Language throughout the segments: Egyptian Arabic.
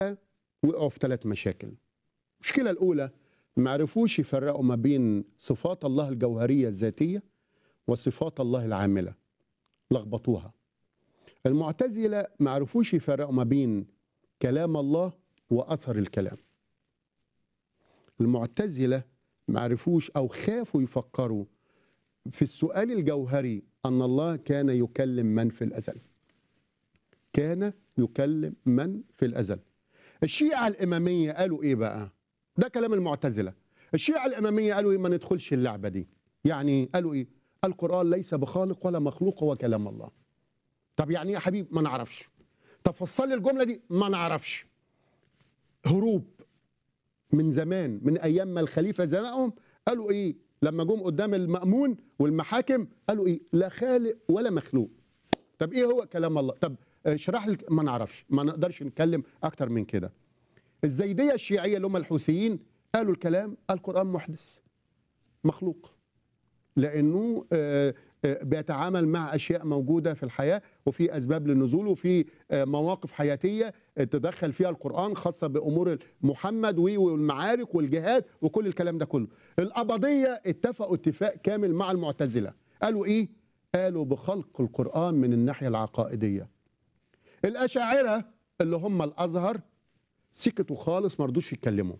وقعوا في ثلاث مشاكل المشكلة الأولى ما عرفوش يفرقوا ما بين صفات الله الجوهرية الذاتية وصفات الله العاملة لخبطوها المعتزلة ما عرفوش يفرقوا ما بين كلام الله وأثر الكلام المعتزلة ما عرفوش أو خافوا يفكروا في السؤال الجوهري أن الله كان يكلم من في الأزل كان يكلم من في الأزل الشيعة الإمامية قالوا إيه بقى ده كلام المعتزلة الشيعة الإمامية قالوا إيه ما ندخلش اللعبة دي يعني قالوا إيه القرآن ليس بخالق ولا مخلوق هو كلام الله طب يعني إيه يا حبيب ما نعرفش طب فصل لي الجملة دي ما نعرفش هروب من زمان من أيام ما الخليفة زنقهم قالوا إيه لما جم قدام المأمون والمحاكم قالوا إيه لا خالق ولا مخلوق طب إيه هو كلام الله طب اشرح لي ما نعرفش ما نقدرش نتكلم أكتر من كده الزيدية الشيعية اللي هم الحوثيين قالوا الكلام القرآن محدث مخلوق لأنه آه، آه، بيتعامل مع أشياء موجودة في الحياة وفي أسباب للنزول وفي آه، مواقف حياتية تدخل فيها القرآن خاصة بأمور محمد والمعارك والجهاد وكل الكلام ده كله الأبضية اتفقوا اتفاق كامل مع المعتزلة قالوا إيه؟ قالوا بخلق القرآن من الناحية العقائدية الأشاعرة اللي هم الأزهر سكتوا خالص ما رضوش يتكلموا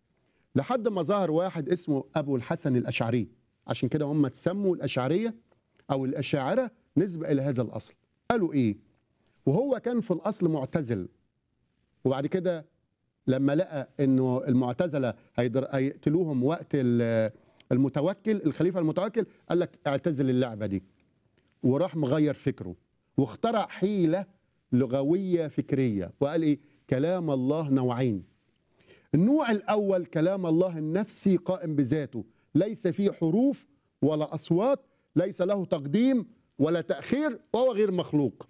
لحد ما ظهر واحد اسمه ابو الحسن الاشعري عشان كده هم تسموا الاشعريه او الاشاعره نسبه الى هذا الاصل قالوا ايه وهو كان في الاصل معتزل وبعد كده لما لقى انه المعتزله هيدر- هيقتلوهم وقت ال- المتوكل الخليفه المتوكل قال لك اعتزل اللعبه دي وراح مغير فكره واخترع حيله لغويه فكريه وقال ايه كلام الله نوعين النوع الاول كلام الله النفسي قائم بذاته ليس فيه حروف ولا اصوات ليس له تقديم ولا تاخير وهو غير مخلوق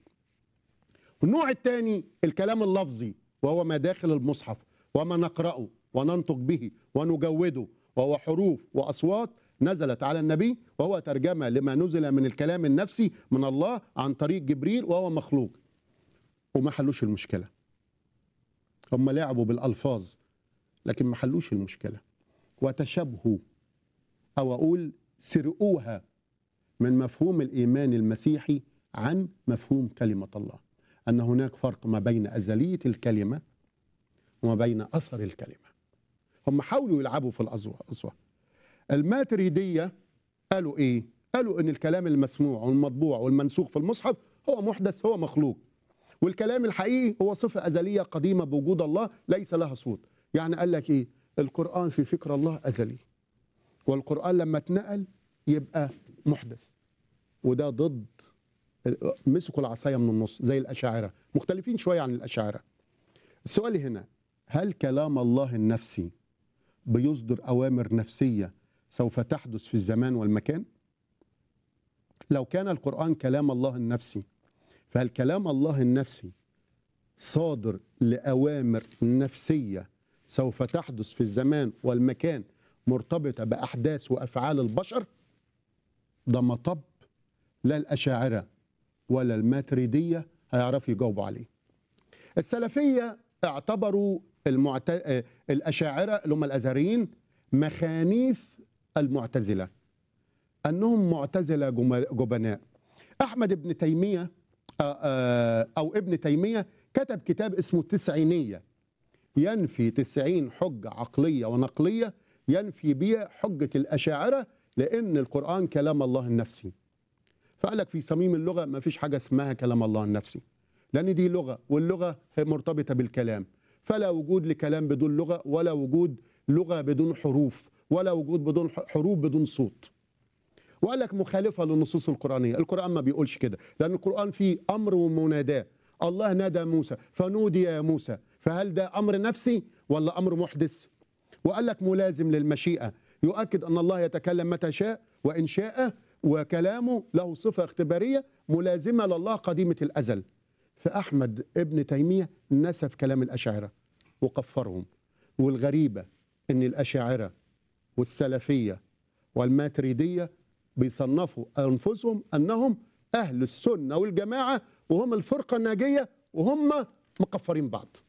النوع الثاني الكلام اللفظي وهو ما داخل المصحف وما نقراه وننطق به ونجوده وهو حروف واصوات نزلت على النبي وهو ترجمه لما نزل من الكلام النفسي من الله عن طريق جبريل وهو مخلوق وما حلوش المشكله هم لعبوا بالالفاظ لكن ما حلوش المشكله وتشابهوا او اقول سرقوها من مفهوم الايمان المسيحي عن مفهوم كلمه الله ان هناك فرق ما بين ازليه الكلمه وما بين اثر الكلمه هم حاولوا يلعبوا في الأصوات الماتريديه قالوا ايه قالوا ان الكلام المسموع والمطبوع والمنسوخ في المصحف هو محدث هو مخلوق والكلام الحقيقي هو صفه ازليه قديمه بوجود الله ليس لها صوت يعني قال لك ايه القران في فكر الله ازلي والقران لما اتنقل يبقى محدث وده ضد مسكوا العصايه من النص زي الاشاعره مختلفين شويه عن الاشاعره السؤال هنا هل كلام الله النفسي بيصدر اوامر نفسيه سوف تحدث في الزمان والمكان لو كان القران كلام الله النفسي فهل كلام الله النفسي صادر لاوامر نفسيه سوف تحدث في الزمان والمكان مرتبطه باحداث وافعال البشر ده مطب لا الاشاعره ولا الماتريديه هيعرفوا يجاوبوا عليه السلفيه اعتبروا المعت... آه، الاشاعره اللي هم الازهريين مخانيث المعتزله انهم معتزله جم- جبناء احمد بن تيميه آه، آه، او ابن تيميه كتب كتاب اسمه التسعينيه ينفي تسعين حجه عقليه ونقليه ينفي بها حجه الاشاعره لان القران كلام الله النفسي فقال لك في صميم اللغه ما فيش حاجه اسمها كلام الله النفسي لان دي لغه واللغه هي مرتبطه بالكلام فلا وجود لكلام بدون لغه ولا وجود لغه بدون حروف ولا وجود بدون ح- حروف بدون صوت وقال لك مخالفه للنصوص القرانيه القران ما بيقولش كده لان القران فيه امر ومناداه الله نادى موسى فنودي يا موسى فهل ده امر نفسي ولا امر محدث وقال لك ملازم للمشيئه يؤكد ان الله يتكلم متى شاء وان شاء وكلامه له صفه اختباريه ملازمه لله قديمه الازل فاحمد ابن تيميه نسف كلام الاشاعره وكفرهم والغريبه ان الاشاعره والسلفيه والماتريديه بيصنفوا انفسهم انهم اهل السنه والجماعه وهم الفرقه الناجيه وهم مكفرين بعض